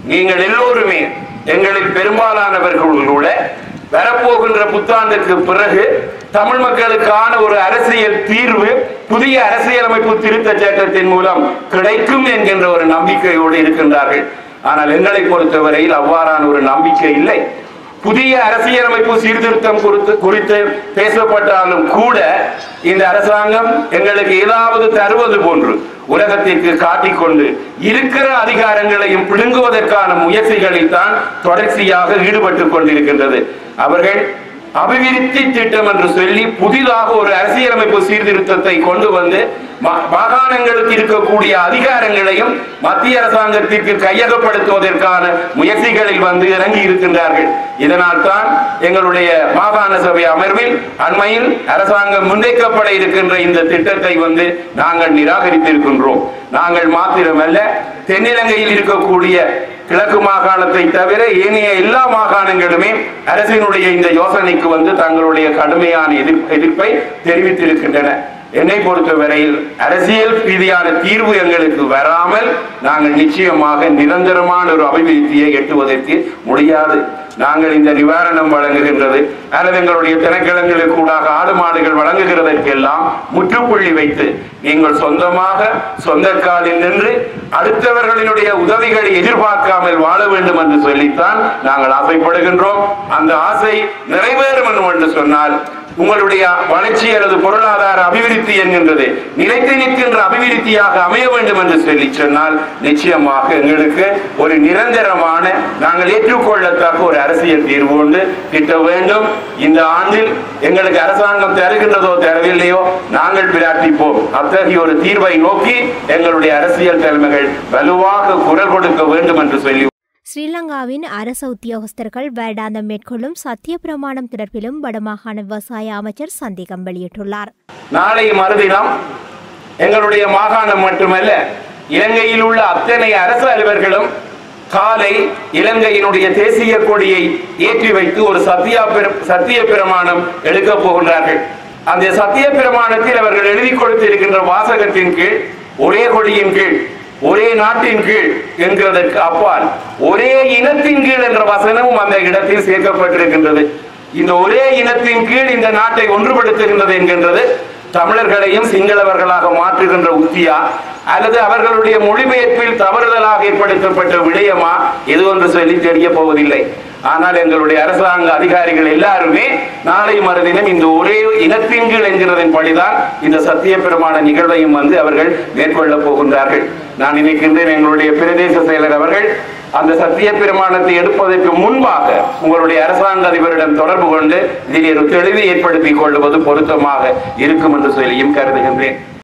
நீங்கள் எல்லோருமே எங்களில் பெரும்பாலானவர்கள் கூட வரப்போகின்ற புத்தாண்டுக்கு பிறகு தமிழ் மக்களுக்கான ஒரு அரசியல் தீர்வு புதிய அரசியலமைப்பு திருத்த சட்டத்தின் மூலம் கிடைக்கும் என்கின்ற ஒரு நம்பிக்கையோடு இருக்கின்றார்கள் ஆனால் எங்களை பொறுத்தவரையில் அவ்வாறான ஒரு நம்பிக்கை இல்லை புதிய அரசியலமைப்பு சீர்திருத்தம் குறித்து குறித்து பேசப்பட்டாலும் கூட இந்த அரசாங்கம் எங்களுக்கு ஏதாவது தருவது போன்று உலகத்திற்கு காட்டிக்கொண்டு இருக்கிற அதிகாரங்களையும் பிடுங்குவதற்கான முயற்சிகளில் தான் தொடர்ச்சியாக ஈடுபட்டுக் கொண்டிருக்கின்றது அவர்கள் அபிவிருத்தி திட்டம் என்று சொல்லி புதிதாக ஒரு அரசியலமைப்பு சீர்திருத்தத்தை கொண்டு வந்து மா- மாகாணங்களுக்கு இருக்கக்கூடிய அதிகாரங்களையும் மத்திய அரசாங்கத்திற்கு கையகப்படுத்துவதற்கான முயற்சிகளில் வந்து இறங்கி இருக்கின்றார்கள் இதனால் தான் எங்களுடைய மாகாண சபை அமர்வில் அண்மையில் அரசாங்கம் முன்வைக்கப்பட இருக்கின்ற இந்த திட்டத்தை வந்து நாங்கள் நிராகரித்திருக்கின்றோம் நாங்கள் மாத்திரமல்ல தென்னிலங்கையில் இருக்கக்கூடிய கிழக்கு மாகாணத்தை தவிர ஏனைய எல்லா மாகாணங்களுமே அரசினுடைய இந்த யோசனைக்கு வந்து தங்களுடைய கடுமையான எதிர் எதிர்ப்பை தெரிவித்திருக்கின்றன என்னை பொறுத்தவரையில் அரசியல் ரீதியான தீர்வு எங்களுக்கு வராமல் நாங்கள் நிச்சயமாக நிரந்தரமான ஒரு அபிவிருத்தியை எட்டுவதற்கு முடியாது நாங்கள் இந்த நிவாரணம் வழங்குகின்றது அல்லது எங்களுடைய திணைக்களங்களுக்கு கூடாக ஆடு மாடுகள் வழங்குகிறதற்கெல்லாம் முற்றுப்புள்ளி வைத்து நீங்கள் சொந்தமாக சொந்த காலில் நின்று அடுத்தவர்களினுடைய உதவிகளை எதிர்பார்க்காமல் வாழ வேண்டும் என்று சொல்லித்தான் நாங்கள் ஆசைப்படுகின்றோம் அந்த ஆசை நிறைவேறும் என்று சொன்னால் உங்களுடைய வளர்ச்சி அல்லது பொருளாதார அபிவிருத்தி என்கின்றது நிலைத்து நிற்கின்ற அபிவிருத்தியாக அமைய வேண்டும் என்று சொல்லி சொன்னால் நிச்சயமாக எங்களுக்கு ஒரு நிரந்தரமான நாங்கள் ஏற்றுக்கொள்ளத்தக்க ஒரு அரசியல் தீர்வு ஒன்று திட்ட வேண்டும் இந்த ஆண்டில் எங்களுக்கு அரசாங்கம் தருகின்றதோ தரவில்லையோ நாங்கள் பிரார்த்திப்போம் அத்தகைய ஒரு தீர்வை நோக்கி எங்களுடைய அரசியல் தலைமைகள் வலுவாக குரல் கொடுக்க வேண்டும் என்று சொல்லி ஸ்ரீலங்காவின் அரச உத்தியோகஸ்தர்கள் வேடாந்தம் மேற்கொள்ளும் சத்திய பிரமாணம் தொடர்பிலும் வடமாகாண விவசாய அமைச்சர் சந்தேகம் வெளியிட்டுள்ளார் நாளை மறுதினம் எங்களுடைய மாகாணம் மட்டுமல்ல இலங்கையில் உள்ள அத்தனை அரசு அலுவலர்களும் காலை இலங்கையினுடைய தேசிய கொடியை ஏற்றி வைத்து ஒரு சத்தியா பிர- சத்திய பிரமாணம் எடுக்கப் போகின்றார்கள் அந்த சத்திய பிரமாணத்தில் அவர்கள் எழுதி கொடுத்திருக்கின்ற வாசகத்தின் கீழ் ஒரே கொடியின் கீழ் ஒரே நாட்டின் கீழ் என்கிறதற்கு அப்பால் ஒரே இனத்தின் கீழ் என்ற வசனமும் அந்த இடத்தில் சேர்க்கப்பட்டிருக்கின்றது இந்த ஒரே இனத்தின் கீழ் இந்த நாட்டை ஒன்றுபடுத்துகின்றது என்கின்றது தமிழர்களையும் சிங்களவர்களாக மாற்றுகின்ற உத்தியா அல்லது அவர்களுடைய மொழிபெயர்ப்பில் தவறுதலாக ஏற்படுத்தப்பட்ட விடயமா எது ஒன்று சொல்லி தெரிய போவதில்லை ஆனால் எங்களுடைய அரசாங்க அதிகாரிகள் எல்லாருமே நாளை மறுதினம் இந்த ஒரே இனத்தின் கீழ் என்கிறதன் படிதான் இந்த சத்திய பிரமாண நிகழ்வையும் வந்து அவர்கள் மேற்கொள்ள போகின்றார்கள் நான் நினைக்கின்றேன் எங்களுடைய பிரதேச செயலர் அவர்கள் அந்த சத்திய பிரமாணத்தை எடுப்பதற்கு முன்பாக உங்களுடைய அரசாங்க அதிபரிடம் தொடர்பு கொண்டு இதில் ஒரு தெளிவை ஏற்படுத்திக் கொள்வது பொருத்தமாக இருக்கும் என்று சொல்லியும் கருதுகின்றேன்